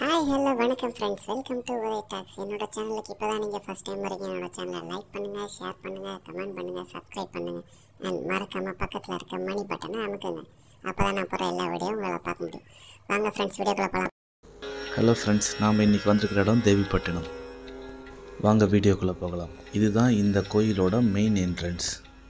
hi hello வணக்கம் friends welcome to ஒரே talks என்னோட சேனலுக்கு இப்போ தான் நீங்கள் ஃபஸ்ட் டைம் வரீங்க என்னோட சேனலை லைக் பண்ணுங்கள் ஷேர் பண்ணுங்கள் கமெண்ட் பண்ணுங்கள் சப்ஸ்கிரைப் பண்ணுங்கள் அண்ட் மறக்காமல் பக்கத்தில் இருக்க மணி பட்டனை அமுக்குங்க அப்போ தான் நான் போகிற எல்லா வீடியோவும் உங்களால் பார்க்க முடியும் வாங்க ஃப்ரெண்ட்ஸ் வீடியோக்குள்ளே போகலாம் ஹலோ ஃப்ரெண்ட்ஸ் நாம் இன்றைக்கி வந்திருக்கிற இடம் தேவிப்பட்டினம் வாங்க வீடியோக்குள்ளே போகலாம் இதுதான் இந்த கோயிலோட மெயின் என்ட்ரன்ஸ்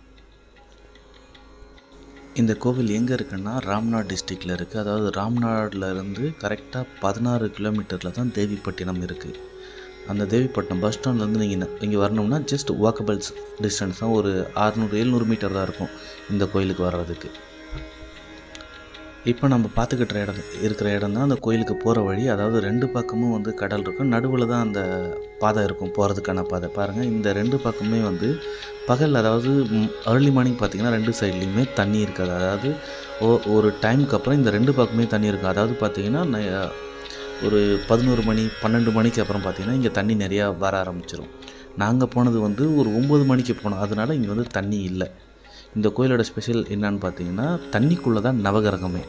இந்த கோவில் எங்கே இருக்குன்னா ராம்நாட் டிஸ்ட்ரிக்டில் இருக்குது அதாவது ராம்நாடில் இருந்து கரெக்டாக பதினாறு கிலோமீட்டரில் தான் தேவிப்பட்டினம் இருக்குது அந்த தேவிப்பட்டினம் பஸ் ஸ்டாண்ட்லேருந்து நீங்கள் இங்கே வரணும்னா ஜஸ்ட் வாக்கபிள்ஸ் டிஸ்டன்ஸ் தான் ஒரு அறநூறு எழுநூறு மீட்டர் தான் இருக்கும் இந்த கோயிலுக்கு வர்றதுக்கு இப்போ நம்ம பார்த்துக்கிட்ட இடம் இருக்கிற இடம் தான் அந்த கோயிலுக்கு போகிற வழி அதாவது ரெண்டு பக்கமும் வந்து கடல் இருக்கும் நடுவில் தான் அந்த பாதை இருக்கும் போகிறதுக்கான பாதை பாருங்கள் இந்த ரெண்டு பக்கமே வந்து பகல் அதாவது ஏர்லி மார்னிங் பார்த்தீங்கன்னா ரெண்டு சைட்லேயுமே தண்ணி இருக்காது அதாவது ஓ ஒரு டைமுக்கு அப்புறம் இந்த ரெண்டு பக்கமே தண்ணி இருக்கும் அதாவது பார்த்தீங்கன்னா ந- ஒரு பதினோரு மணி பன்னெண்டு மணிக்கு அப்புறம் பார்த்தீங்கன்னா இங்கே தண்ணி நிறையா வர ஆரம்பிச்சிடும் நாங்கள் போனது வந்து ஒரு ஒம்பது மணிக்கு போனோம் அதனால இங்கே வந்து தண்ணி இல்லை இந்த கோயிலோட ஸ்பெஷல் என்னன்னு பார்த்தீங்கன்னா தண்ணிக்குள்ளே தான் நவகிரகமே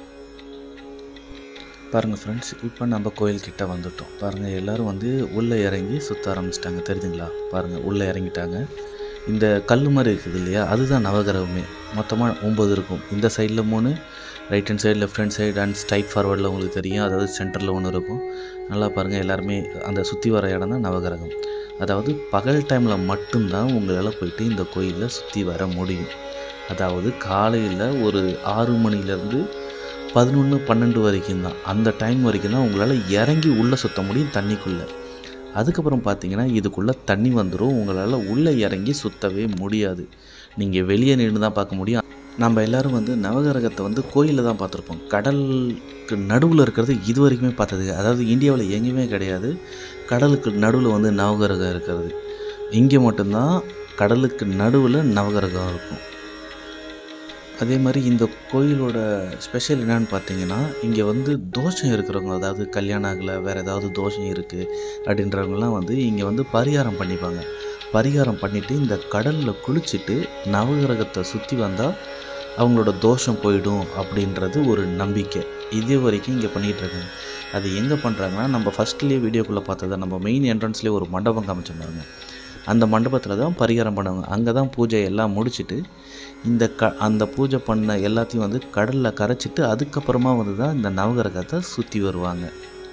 பாருங்கள் ஃப்ரெண்ட்ஸ் இப்போ நம்ம கோயில்கிட்ட வந்துட்டோம் பாருங்கள் எல்லோரும் வந்து உள்ளே இறங்கி சுற்ற ஆரம்பிச்சிட்டாங்க தெரியுதுங்களா பாருங்கள் உள்ளே இறங்கிட்டாங்க இந்த கல் மாதிரி இருக்குது இல்லையா அதுதான் நவகிரகமே மொத்தமாக ஒம்பது இருக்கும் இந்த சைடில் மூணு right hand side left hand side and straight ஃபார்வர்டில் உங்களுக்கு தெரியும் அதாவது சென்டரில் ஒன்று இருக்கும் நல்லா பாருங்கள் எல்லாருமே அந்த சுற்றி வர இடம் தான் நவகிரகம் அதாவது பகல் டைமில் மட்டும்தான் உங்களால் போயிட்டு இந்த கோயிலில் சுற்றி வர முடியும் அதாவது காலையில் ஒரு ஆறு மணிலேருந்து பதினொன்று பன்னெண்டு வரைக்கும் தான் அந்த டைம் வரைக்கும் தான் உங்களால் இறங்கி உள்ளே சுற்ற முடியும் தண்ணிக்குள்ளே அதுக்கப்புறம் பார்த்தீங்கன்னா இதுக்குள்ளே தண்ணி வந்துடும் உங்களால் உள்ளே இறங்கி சுற்றவே முடியாது நீங்கள் வெளியே நின்று தான் பார்க்க முடியும் நம்ம எல்லாரும் வந்து நவகிரகத்தை வந்து கோயிலில் தான் பார்த்துருப்போம் கடலுக்கு நடுவில் இருக்கிறது இது வரைக்குமே பார்த்தது அதாவது இந்தியாவில் எங்கேயுமே கிடையாது கடலுக்கு நடுவில் வந்து நவகிரகம் இருக்கிறது இங்கே மட்டும்தான் கடலுக்கு நடுவில் நவகிரகம் இருக்கும் அதே மாதிரி இந்த கோயிலோட ஸ்பெஷல் என்னன்னு பார்த்தீங்கன்னா இங்கே வந்து தோஷம் இருக்கிறவங்க அதாவது கல்யாணம் ஆகலை வேறு ஏதாவது தோஷம் இருக்குது அப்படின்றவங்கலாம் வந்து இங்கே வந்து பரிகாரம் பண்ணிப்பாங்க பரிகாரம் பண்ணிவிட்டு இந்த கடலில் குளிச்சுட்டு நவகிரகத்தை சுற்றி வந்தால் அவங்களோட தோஷம் போயிடும் அப்படின்றது ஒரு நம்பிக்கை இது வரைக்கும் இங்கே பண்ணிகிட்டு இருக்காங்க அது எங்கே பண்ணுறாங்கன்னா நம்ம ஃபஸ்ட்லேயே வீடியோக்குள்ளே பார்த்ததை நம்ம மெயின் என்ட்ரன்ஸ்லேயே ஒரு மண்டபம் காமிச்ச பாருங்க அந்த மண்டபத்தில் தான் பரிகாரம் பண்ணுவாங்க அங்கே தான் பூஜை எல்லாம் முடிச்சுட்டு இந்த க அந்த பூஜை பண்ண எல்லாத்தையும் வந்து கடலில் கரைச்சிட்டு அதுக்கப்புறமா வந்து தான் இந்த நவகிரகத்தை சுற்றி வருவாங்க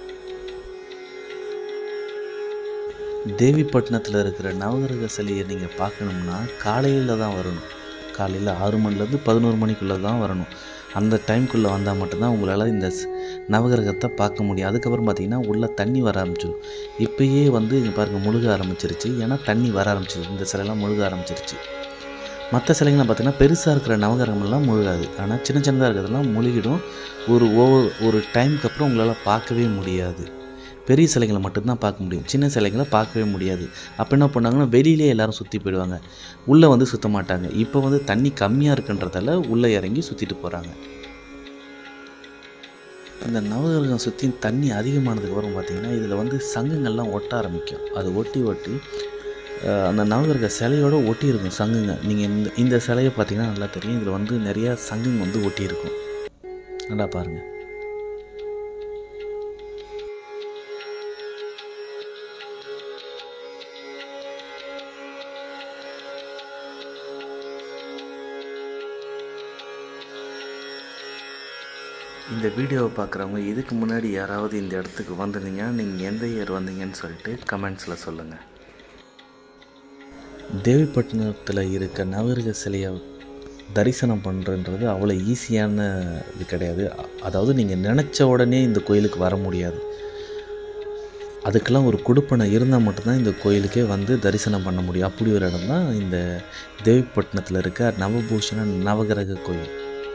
தேவிப்பட்டினத்தில் இருக்கிற நவகிரக சிலையை நீங்கள் பார்க்கணும்னா காலையில் தான் வரணும் காலையில் ஆறு மணிலேருந்து பதினோரு மணிக்குள்ளே தான் வரணும் அந்த டைம்குள்ளே வந்தால் மட்டும்தான் உங்களால் இந்த ஸ்- நவகிரகத்தை பார்க்க முடியும் அதுக்கப்புறம் பார்த்தீங்கன்னா உள்ளே தண்ணி வர ஆரம்பிச்சிடும் இப்பயே வந்து இங்கே பாருங்கள் முழுக ஆரம்பிச்சிருச்சு ஏன்னா தண்ணி வர ஆரம்பிச்சிருச்சு இந்த சிலைலாம் முழுக ஆரம்பிச்சிருச்சு மற்ற சிலைங்கள்லாம் பார்த்தீங்கன்னா பெருசாக இருக்கிற நவகிரகமெல்லாம் முழுகாது ஆனால் சின்ன சின்னதாக இருக்கிறதெல்லாம் முழுகிடும் ஒரு ஓவர் ஒரு டைமுக்கு அப்புறம் உங்களால் பார்க்கவே முடியாது பெரிய சிலைகளை மட்டும்தான் பார்க்க முடியும் சின்ன சிலைகளை பார்க்கவே முடியாது அப்போ என்ன பண்ணாங்கன்னா வெளியிலே எல்லாரும் சுற்றி போயிடுவாங்க உள்ளே வந்து சுற்ற மாட்டாங்க இப்போ வந்து தண்ணி கம்மியாக இருக்குன்றதால உள்ளே இறங்கி சுற்றிட்டு போகிறாங்க அந்த நவகிரகம் சுற்றி தண்ணி அதிகமானதுக்கு அப்புறம் பார்த்தீங்கன்னா இதில் வந்து சங்குங்கள்லாம் ஒட்ட ஆரம்பிக்கும் அது ஒட்டி ஒட்டி அஹ், அந்த நவகிரக சிலையோட ஒட்டி இருக்கும் சங்குங்க நீங்கள் இந்த இந்த சிலையை பார்த்தீங்கன்னா நல்லா தெரியும் இதில் வந்து நிறையா சங்குங்க வந்து ஒட்டி இருக்கும் நல்லா பாருங்கள் இந்த வீடியோவை பார்க்குறவங்க இதுக்கு முன்னாடி யாராவது இந்த இடத்துக்கு வந்திருந்தீங்கன்னா நீங்கள் எந்த இயர் வந்தீங்கன்னு சொல்லிட்டு கமெண்ட்ஸில் சொல்லுங்கள் தேவிப்பட்டினத்தில் இருக்க நவகிரக சிலையை தரிசனம் பண்ணுறன்றது அவ்வளோ ஈஸியான இது கிடையாது அ- அதாவது நீங்கள் நினச்ச உடனே இந்த கோயிலுக்கு வர முடியாது அதுக்கெல்லாம் ஒரு கொடுப்பனை இருந்தால் மட்டும்தான் இந்த கோயிலுக்கே வந்து தரிசனம் பண்ண முடியும் அப்படி ஒரு இடம் தான் இந்த தேவிப்பட்டினத்தில் இருக்க நவபூஷண நவகிரக கோயில்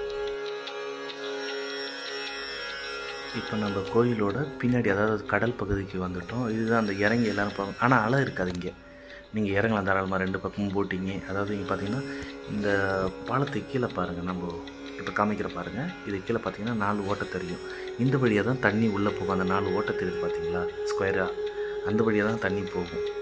இப்போ நம்ம கோயிலோட பின்னாடி அதாவது கடல் பகுதிக்கு வந்துட்டோம் இதுதான் அந்த இறங்கி எல்லாரும் பார்க்கணும் ஆனால் அலை இருக்காது இங்கே நீங்கள் இறங்கலாம் தாராளமாக ரெண்டு பக்கமும் போட்டிங்க அதாவது இங்கே பார்த்தீங்கன்னா இந்த பாலத்துக்கு கீழே பாருங்கள் நம்ம இப்போ காமிக்கிற பாருங்கள் இது கீழே பார்த்தீங்கன்னா நாலு ஓட்டை தெரியும் இந்த வழியாக தான் தண்ணி உள்ளே போகும் அந்த நாலு ஓட்டை தெரியுது பார்த்தீங்களா ஸ்கொயராக அந்த வழியாக தான் தண்ணி போகும்